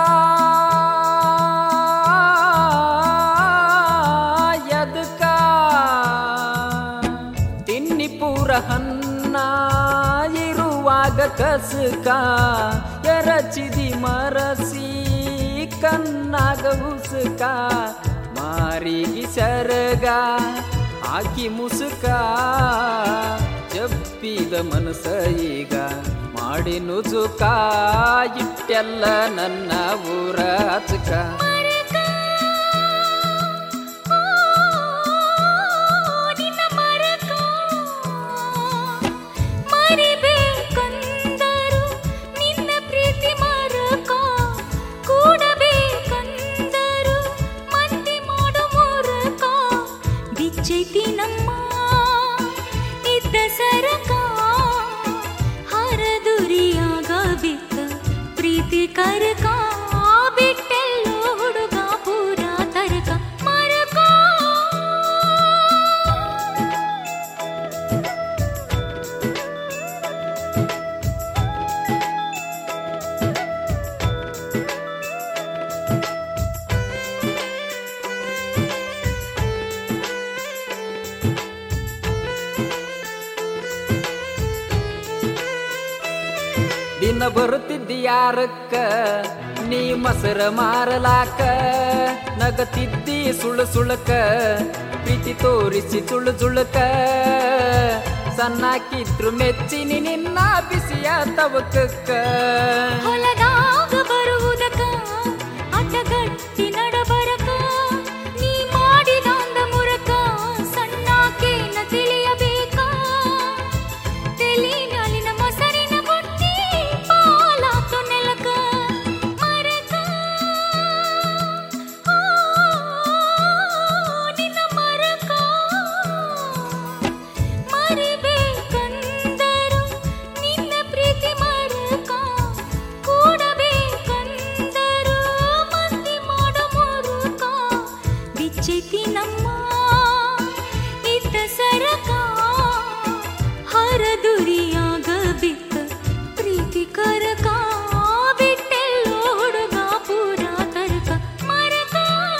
ಎದಕ ತಿನ್ನಿ ಪೂರ ಹನ್ನ ಇರುವಾಗ ಕಸಕ ಎರಚಿದಿ ಮರಸಿ ಕಣ್ಣಾಗ ಉಸುಕ ಮಾರಿಗೆ ಸರಗ ಹಾಕಿ ಮುಸುಕ ಜಪ್ಪಿದ ಮನಸ ಈಗ ಮಾಡಿ ನುಜುಕ ಇಟ್ಟೆಲ್ಲ ನನ್ನ ಊರ ಹಚಕ ಮರಕ ಓ ನಿನ್ನ ಮರಕ ಮರಿಬೇಕಂದರು ನಿನ್ನ ಪ್ರೀತಿ ಮರಕ ಕೂಡಬೇಕಂದರು ಮಂದಿ ಮಾಡೋ ಮೂರಕ ಬಿಚ್ಚೈತಿ ನಮ್ಮ ಇದ್ದ ಸರಕ ಹರದುರಿಯಾಗ ಬಿತ್ತ ಪ್ರೀತಿ ಕರಕ ಬಿಟ್ಟೆಲ್ಲೋ ಹುಡುಗ ಪೂರ ತರಕ ಮರಕ ದಿನ ಬರುತ್ತಿದ್ದಿ ಯಾರಕ್ಕ ನೀ ಮಸರ ಮಾರಲಾಕ ನಗತಿದ್ದಿ ಸುಳು ಸುಳಕ ಪ್ರೀತಿ ತೋರಿಸಿ ಸುಳು ಸುಳುಕ ಸಣ್ಣಾಕಿದ್ರು ಮೆಚ್ಚಿನಿ ನಿನ್ನ ಬಿಸಿಯ ತವಕಕ್ಕ ಹೊಲದಾಗ ಬರುವುದಕ ಅಡ್ಡಗಟ್ಟಿ ನಡಬರಕ ನೀ ಮಾಡಿದಾಂದ ಮುರಕ ಸಣ್ಣಾಕೇನ ತಿಳಿಯಬೇಕ ತೆಲಿನಾಲಿನ ಮೊಸರಿನ ಬುಟ್ಟಿ ಪಾಲಾತು ನೆಲಕ ಮರಕ ಓ, ನಿನ್ನ ಮರಕ ಮರಿಬೇಕಂದರು ನಿನ್ನ ಪ್ರೀತಿ ಮರಕ ಕೂಡಬೇಕಂದರು ಮಂದಿ ಮಾಡೋ ಮುರುಕ ಬಿಚ್ಚೈತಿ ನಮ್ಮ ಇದ್ದ ಸರಕ ಹರದುರಿಯಾಗ ಬಿತ್ತ ಪ್ರೀತಿ ಕರಕ ಬಿಟ್ಟೆಲ್ಲೋ ಹುಡುಗ ಪೂರ ತರಕ ಮರಕ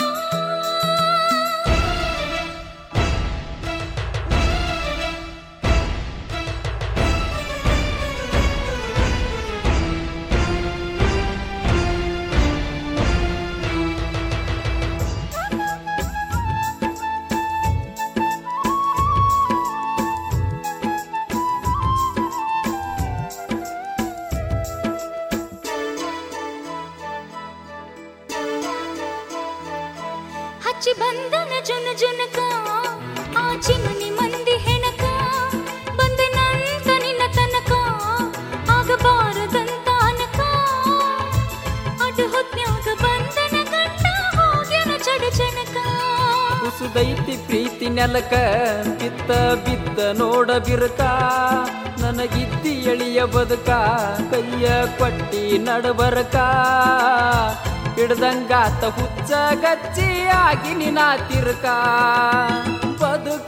ಹಚ್ಚಿ ಬಂದನ ಜುನ ಜುನಕ ಆ ಚಿಮನಿ ಮಂದಿ ಹೆಣಕ ಬಂದನಂತ ನಿನ್ನ ತನಕ ಆಗಬಾರದಂತ ಅನಕ ಅಡ್ಡ ಹೊತ್ನ್ಯಾಗ ಬಂದನ ಗಂಟ ಹೋಗ್ಯನ ಚಡ ಚಣಕ ಕುಸುದೈತಿ ಪ್ರೀತಿ ನೆಲಕ ಬಿತ್ತ ಬಿತ್ತ ನೋಡ ಬಿರುಕ ನನಗಿದ್ದಿ ಎಳಿಯ ಬದುಕ ಕೈಯ ಕೊಟ್ಟಿ ನಡಬರಕ ಹಿಡ್ದಂಗಾತ ಹುಚ್ಚ ಗಚ್ಚಿ ಆಗಿ ನಿನ ತಿರುಕ ಬದುಕ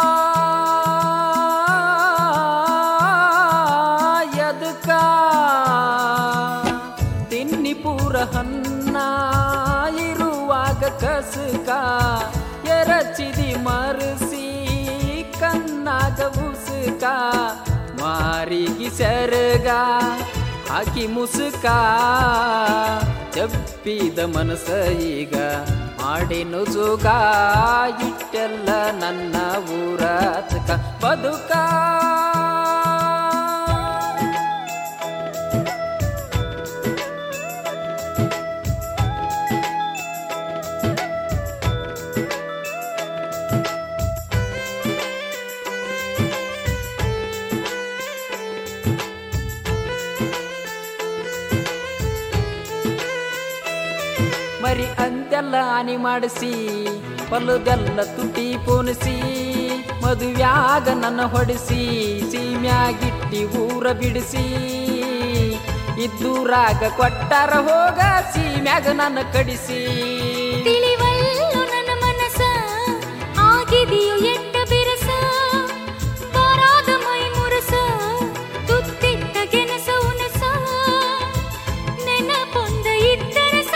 ಎದಕ ತಿನ್ನಿ ಪೂರ ಹನ್ನ ಇರುವಾಗ ಕಸುಕ ಎರಚಿದಿ ಮರಸಿ ಕಣ್ಣಾಗ ಉಸುಕ ಮಾರಿಗೆ ಸೆರಗ ಹಾಕಿ ಮುಸುಕ ಚಪ್ಪಿದ ಮನಸ ಈಗ ಮಾಡಿ ನುಜುಗ ಇಟ್ಟೆಲ್ಲ ನನ್ನ ಊರ ಹಚಕ ಬದುಕ ಮರಿ ಅಂತೆಲ್ಲ ಹಾನಿ ಮಾಡಿಸಿ ಹೊಲದೆಲ್ಲ ತುಟಿ ಪೋನಿಸಿ ಮದುವ್ಯಾಗ ನನ್ನ ಹೊಡಿಸಿ ಸೀಮ್ಯಾಗಿಟ್ಟಿ ಊರ ಬಿಡಿಸಿ ಇದ್ದೂರಾಗ ಕೊಟ್ಟಾರ ಹೋಗ ಸೀಮ್ಯಾಗ ನನ್ನ ಕಡಿಸಿ ತಿಳಿವಲ್ಲು ನನ್ನ ಮನಸ ಆಗಿದೆಯೋ ಎಟ್ಟ ಬಿರಸ ಬಾರಾದ ಮೈ ಮುರಸ ತುತ್ತಿಟ್ಟ ಗೆನಸ ಉನಸ ನೆನಪೊಂದ ಇದ್ದರ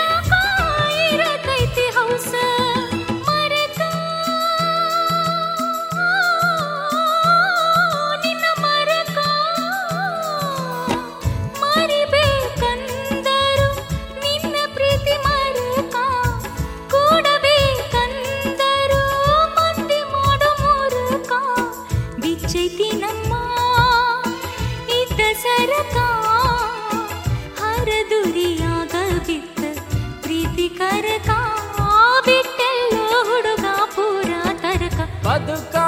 ಅದಕ್ಕ